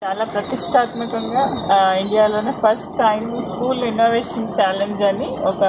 చాలా ప్రతిష్టాత్మకంగా ఆ, ఇండియాలోనే first time school innovation challenge అని ఒక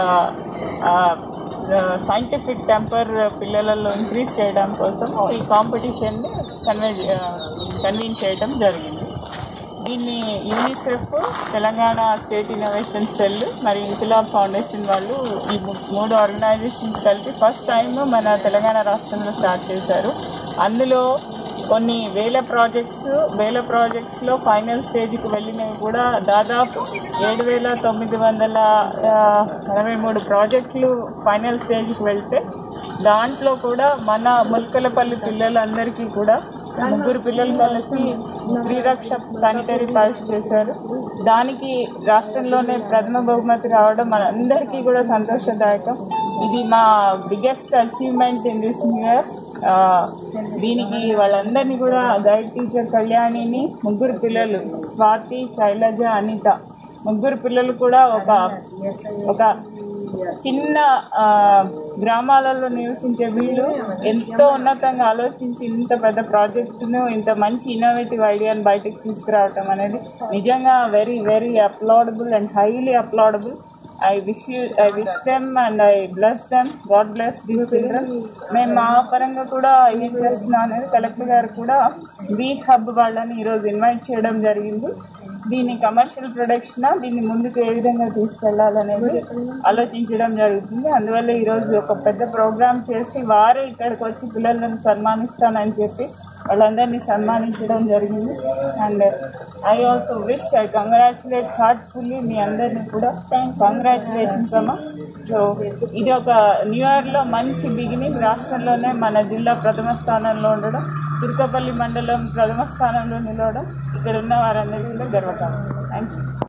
సైంటిఫిక్ టెంపర్ పిల్లలలో ఇంక్రీజ్ చేయడం కోసం ఈ కాంపిటీషన్ని కన్వే కన్వీన్ చేయడం జరిగింది దీన్ని UNICEF Telangana state innovation cell మరి ఇంకిలాబ్ ఫౌండేషన్ వాళ్ళు ఈ ము- మూడు ఆర్గనైజేషన్స్ కలిపి ఫస్ట్ టైం మన తెలంగాణ రాష్ట్రంలో స్టార్ట్ చేశారు అందులో కొన్ని వేల ప్రాజెక్ట్స్ వేల ప్రాజెక్ట్స్లో ఫైనల్ స్టేజ్కి వెళ్ళినవి కూడా దాదాపు ఏడు వేల తొమ్మిది వందల ఆ, ఎనభై మూడు ప్రాజెక్టులు ఫైనల్ స్టేజ్కి వెళ్తే దాంట్లో కూడా మన ముల్కలపల్లి పిల్లలందరికీ కూడా ముగ్గురు పిల్లలు కలిసి శ్రీరక్ష శానిటరీ ప్యాడ్స్ చేశారు దానికి రాష్ట్రంలోనే ప్రథమ బహుమతి రావడం మనందరికీ కూడా సంతోషదాయకం ఇది మా biggest achievement in this year దీనికి వాళ్ళందరినీ కూడా గైడ్ టీచర్ కళ్యాణిని ముగ్గురు పిల్లలు స్వాతి శైలజ అనిత ముగ్గురు పిల్లలు కూడా ఒక ఒక చిన్న ఆ, గ్రామాలలో నివసించే వీళ్ళు ఎంతో ఉన్నతంగా ఆలోచించి ఇంత పెద్ద ప్రాజెక్టును ఇంత మంచి ఇన్నోవేటివ్ ఐడియాని బయటకు తీసుకురావటం అనేది నిజంగా very very applaudable and highly applaudable I wish you I wish them and I bless them God bless these children మేము మా పరంగా కూడా ఏం చేస్తున్నాం అనేది కలెక్టర్ గారు కూడా వీక్ హబ్ వాళ్ళని ఈరోజు ఇన్వైట్ చేయడం జరిగింది దీన్ని కమర్షియల్ ప్రొడక్షన్ దీన్ని ముందుకు ఏ విధంగా తీసుకెళ్లాలనేది ఆలోచించడం జరుగుతుంది అందువల్ల ఈరోజు ఒక పెద్ద ప్రోగ్రామ్ చేసి వారే ఇక్కడికి వచ్చి పిల్లలను సన్మానిస్తానని చెప్పి వాళ్ళందరినీ సన్మానించడం జరిగింది and I also wish I congratulate heartfully మీ అందరినీ కూడా కంగ్రాచులేషన్స్ అమ్మ సో ఇది ఒక న్యూ ఇయర్లో మంచి బిగినింగ్ రాష్ట్రంలోనే మన జిల్లా ప్రథమ స్థానంలో ఉండడం తుర్కపల్లి మండలం ప్రథమ స్థానంలో నిలవడం ఇక్కడ ఉన్న వారందరికీ కూడా గర్వకారణం థ్యాంక్ యూ